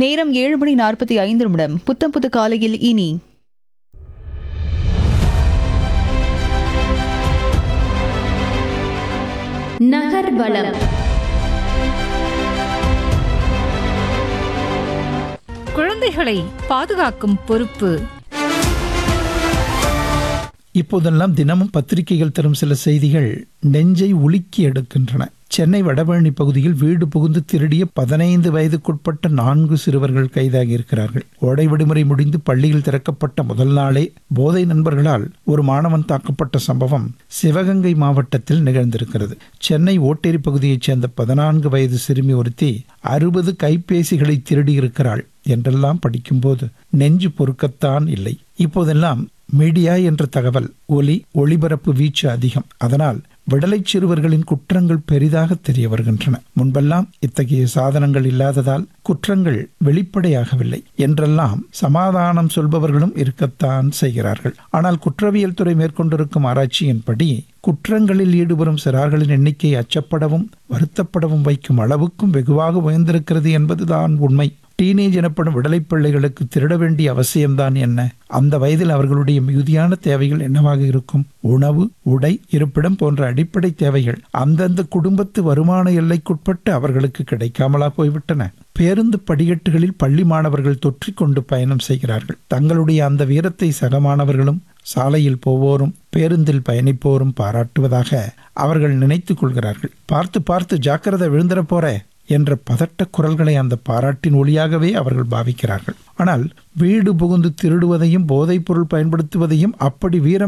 நேரம் ஏழு மணி நாற்பத்தி ஐந்து நிமிடம் புத்தம் புது காலையில் இனி நகர்வலம் குழந்தைகளை பாதுகாக்கும் பொறுப்பு இப்போதெல்லாம் தினமும் பத்திரிகைகள் தரும் சில செய்திகள் நெஞ்சை உலுக்கி எடுக்கின்றன சென்னை வடபழனி பகுதியில் வீடு புகுந்து திருடிய பதினைந்து வயதுக்குட்பட்ட நான்கு சிறுவர்கள் கைதாகி இருக்கிறார்கள் கோடை விடுமுறை முடிந்து பள்ளியில் திறக்கப்பட்ட முதல் நாளே போதை நண்பர்களால் ஒரு மாணவன் தாக்கப்பட்ட சம்பவம் சிவகங்கை மாவட்டத்தில் நிகழ்ந்திருக்கிறது சென்னை ஓட்டேரி பகுதியைச் சேர்ந்த பதினான்கு வயது சிறுமி ஒருத்தி அறுபது கைபேசிகளை திருடியிருக்கிறாள் என்றெல்லாம் படிக்கும்போது நெஞ்சு பொறுக்கத்தான் இல்லை இப்போதெல்லாம் மீடியா என்ற தகவல் ஒலி ஒளிபரப்பு வீச்சு அதிகம் அதனால் விடலை சிறுவர்களின் குற்றங்கள் பெரிதாக தெரிய வருகின்றன முன்பெல்லாம் இத்தகைய சாதனங்கள் இல்லாததால் குற்றங்கள் வெளிப்படையாகவில்லை என்றெல்லாம் சமாதானம் சொல்பவர்களும் இருக்கத்தான் செய்கிறார்கள் ஆனால் குற்றவியல் துறை மேற்கொண்டிருக்கும் ஆராய்ச்சியின்படி குற்றங்களில் ஈடுபடும் சிறார்களின் எண்ணிக்கை அச்சப்படவும் வருத்தப்படவும் வைக்கும் அளவுக்கும் வெகுவாக உயர்ந்திருக்கிறது என்பதுதான் உண்மை டீனேஜ் எனப்படும் விடலைப் பிள்ளைகளுக்கு திருட வேண்டிய அவசியம்தான் என்ன அந்த வயதில் அவர்களுடைய மிகுதியான தேவைகள் என்னவாக இருக்கும் உணவு உடை இருப்பிடம் போன்ற அடிப்படை தேவைகள் அந்தந்த குடும்பத்து வருமான எல்லைக்குட்பட்டு அவர்களுக்கு கிடைக்காமலா போய்விட்டன பேருந்து படிக்கட்டுகளில் பள்ளி மாணவர்கள் தொற்றிக்கொண்டு பயணம் செய்கிறார்கள் தங்களுடைய அந்த வீரத்தை சக மாணவர்களும் சாலையில் போவோரும் பேருந்தில் பயணிப்போரும் பாராட்டுவதாக அவர்கள் நினைத்துக் கொள்கிறார்கள் பார்த்து பார்த்து ஜாக்கிரதை விழுந்துற போற என்ற பதட்ட குரல்களை அந்த பாராட்டின் ஒளியாகவே அவர்கள் பாவிக்கிறார்கள் ஆனால் வீடு புகுந்து திருடுவதையும் போதைப் பொருள் பயன்படுத்துவதையும் அப்படி வீரம்